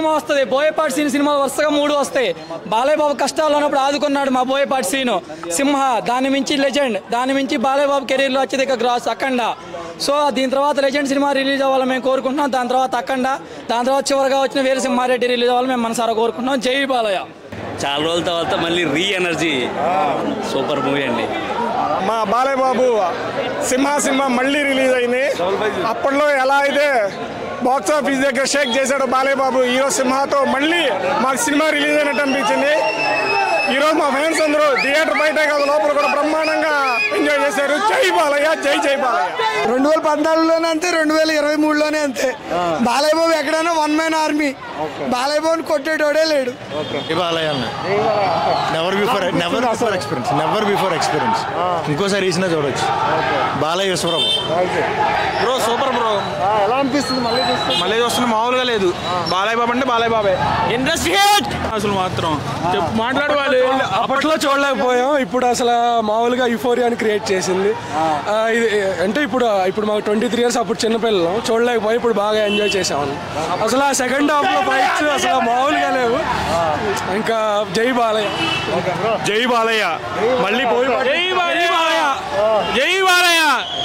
cinema వస్తుంది Boyapati scene cinema వరుసగా మూడు వస్తాయి బాలయ్య బాబు కష్టాలు ఉన్నప్పుడు ఆదుకున్నాడు మా బోయపాటి సీను సింహ దాని మించి లెజెండ్ దాని మించి బాలయ్య బాబు కెరీర్లో వచ్చేది ఇక గ్రాస్ అఖండ సో దీని తర్వాత లెజెండ్ సినిమా రిలీజ్ అవ్వాలని మేము కోరుకుంటున్నాం దాని తర్వాత అఖండ దాని తర్వాత చివరిగా వచ్చిన వీర సింహారెడ్డి రిలీజ్ అవ్వాలని మేము మనసారా కోరుకుంటున్నాం జై బాలయ్య చాలా రోజుల తర్వాత మళ్ళీ రీ ఎనర్జీ సూపర్ మూవీ అండి మా బాలయ్య బాబు సింహ సినిమా మళ్ళీ రిలీజ్ అయింది అప్పట్లో ఎలా అయితే బాక్స్ ఆఫీస్ దగ్గర షేక్ చేశాడు బాలయ్య బాబు హీరో సింహాతో మళ్ళీ మాకు సినిమా రిలీజ్ అయినట్టు అనిపించింది ఈరోజు మా ఫ్యాన్స్ అందరూ థియేటర్ బయట కాదు లోపల కూడా బ్రహ్మాండంగా ఎంజాయ్ చేశారు జై బాలయ్య జై జై బాలయ్య రెండు వేల పద్నాలుగులోనే అంతే రెండు వేల ఇరవై మూడులోనే అంతే బాలయ్య బాబు ఎక్కడైనా వన్ మ్యాన్ ఆర్మీ బాలయ్య బాబుని కొట్టేటోడే లేడు బాలయ్య అన్న never before never before experience never before experience ఇంకోసారి వేసినా చూడొచ్చు బాలయ్య విశ్వరావు బ్రో సూపర్ బ్రో ఎలా అనిపిస్తుంది మళ్ళీ చూస్తే మళ్ళీ చూస్తున్న మామూలుగా లేదు బాలయ్య బాబు అంటే బాలయ్య బాబే ఇండస్ట్రీ అసలు మాత్రం చెప్పు మాట్లాడవాలి అప్పట్లో చూడలేకపోయాం ఇప్పుడు అసలు మామూలుగా యుఫోరియాని క్రియేట్ చేసింది ఆ, ఇది అంటే ఇప్పుడు ఇప్పుడు మాకు ట్వంటీ త్రీ ఇయర్స్ అప్పుడు చిన్నపిల్లలం చూడలేకపోయి ఇప్పుడు బాగా ఎంజాయ్ చేసాము అసలు ఆ సెకండ్ హాఫ్ లో ఫైట్స్ అసలు మామూలుగా లేవు ఇంకా జై బాలయ్య జై బాలయ్య మళ్ళీ పోయి జై బాలయ్య జై బాలయ్య